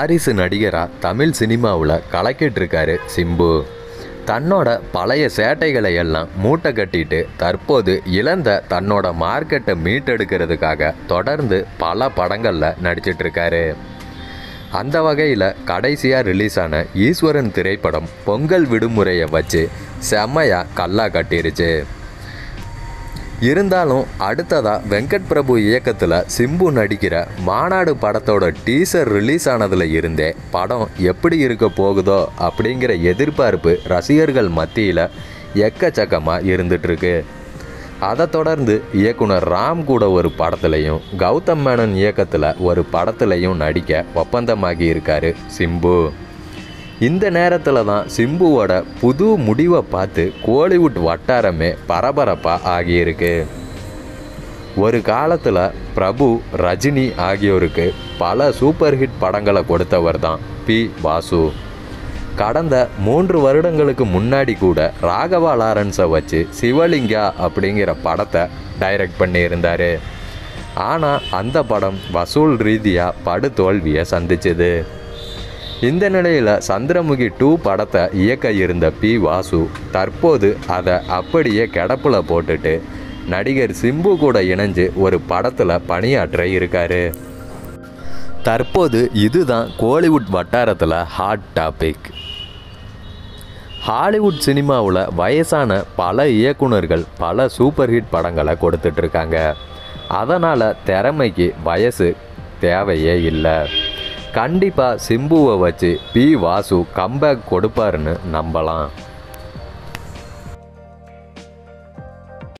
வாரிசு நடிகராக தமிழ் சினிமாவில் கலக்கிட்டு இருக்காரு சிம்பு தன்னோட பழைய சேட்டைகளை எல்லாம் மூட்டை கட்டிட்டு தற்போது இழந்த தன்னோட மார்க்கெட்டை மீட்டெடுக்கிறதுக்காக தொடர்ந்து பல படங்களில் நடிச்சிட்டு இருக்காரு அந்த வகையில் கடைசியாக ரிலீஸ் ஆன ஈஸ்வரன் திரைப்படம் பொங்கல் விடுமுறையை வச்சு செம்மையாக கல்லா கட்டிருச்சு இருந்தாலும் அடுத்ததா வெங்கட் பிரபு இயக்கத்தில் சிம்பு நடிக்கிற மாநாடு படத்தோட டீசர் ரிலீஸ் ஆனதுல இருந்தே படம் எப்படி இருக்க போகுதோ அப்படிங்கிற எதிர்பார்ப்பு ரசிகர்கள் மத்தியில் எக்கச்சக்கமாக இருந்துட்டுருக்கு அதை தொடர்ந்து இயக்குனர் ராம் கூட ஒரு படத்துலையும் கௌதம் மேனன் இயக்கத்தில் ஒரு படத்துலையும் நடிக்க ஒப்பந்தமாகி இருக்காரு சிம்பு இந்த நேரத்தில் தான் சிம்புவோட புது முடிவை பார்த்து கோலிவுட் வட்டாரமே பரபரப்பாக ஆகியிருக்கு ஒரு காலத்தில் பிரபு ரஜினி ஆகியோருக்கு பல சூப்பர் ஹிட் படங்களை கொடுத்தவர் தான் பி வாசு கடந்த மூன்று வருடங்களுக்கு முன்னாடி கூட ராகவா லாரன்ஸை வச்சு சிவலிங்கா அப்படிங்கிற படத்தை டைரக்ட் பண்ணியிருந்தார் ஆனால் அந்த படம் வசூல் ரீதியாக படு தோல்வியை சந்திச்சது இந்த நிலையில் சந்திரமுகி டூ படத்தை இயக்க இருந்த பி வாசு தற்போது அதை அப்படியே கிடப்புல போட்டுட்டு நடிகர் சிம்பு கூட இணைஞ்சு ஒரு படத்தில் பணியாற்ற இருக்காரு தற்போது இதுதான் கோலிவுட் வட்டாரத்தில் ஹாட் டாபிக் ஹாலிவுட் சினிமாவில் வயசான பல இயக்குனர்கள் பல சூப்பர் ஹிட் படங்களை கொடுத்துட்ருக்காங்க அதனால் திறமைக்கு வயசு தேவையே இல்லை கண்டிப்பாக சிம்புவை வச்சு பி வாசு கம்பேக் கொடுப்பாருன்னு நம்பலாம்